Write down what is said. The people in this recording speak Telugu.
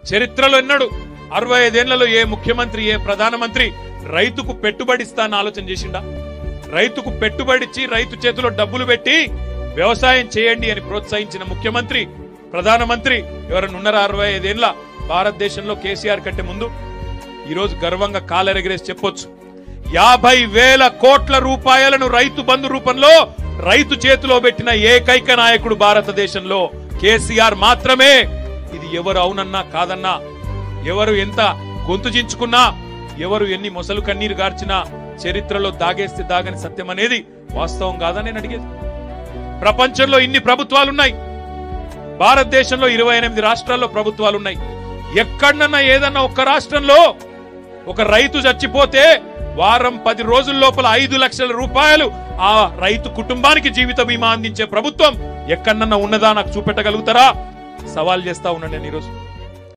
చరిత్రలో ఎన్నడు అరవై ఐదేళ్లలో ఏ ముఖ్యమంత్రి ఏ ప్రధానమంత్రి రైతుకు పెట్టుబడి ఇస్తా అని ఆలోచన చేసిండా రైతుకు పెట్టుబడిచ్చి రైతు చేతిలో డబ్బులు పెట్టి వ్యవసాయం చేయండి అని ప్రోత్సహించిన ముఖ్యమంత్రి ప్రధానమంత్రి ఎవరైనా ఉన్నారా అరవై ఐదేళ్ల భారతదేశంలో కేసీఆర్ కంటే ముందు ఈ రోజు గర్వంగా కాలరెగరేసి చెప్పొచ్చు యాభై వేల కోట్ల రూపాయలను రైతు బంధు రూపంలో రైతు చేతిలో పెట్టిన ఏకైక నాయకుడు భారతదేశంలో కేసీఆర్ మాత్రమే ఇది ఎవరు అవునన్నా కాదన్నా ఎవరు ఎంత గొంతు చించుకున్నా ఎవరు ఎన్ని మొసలు కన్నీరు గార్చినా చరిత్రలో దాగేస్తే దాగని సత్యం అనేది వాస్తవం కాదని నేను అడిగేది ప్రపంచంలో ఇన్ని ప్రభుత్వాలున్నాయి భారతదేశంలో ఇరవై ఎనిమిది రాష్ట్రాల్లో ప్రభుత్వాలున్నాయి ఎక్కడన్నా ఏదన్నా ఒక్క రాష్ట్రంలో ఒక రైతు చచ్చిపోతే వారం పది రోజుల లోపల ఐదు లక్షల రూపాయలు ఆ రైతు కుటుంబానికి జీవిత బీమా అందించే ప్రభుత్వం ఎక్కడన్నా ఉన్నదా నాకు చూపెట్టగలుగుతారా సవాల్ చేస్తా ఉన్నాను నేను ఈరోజు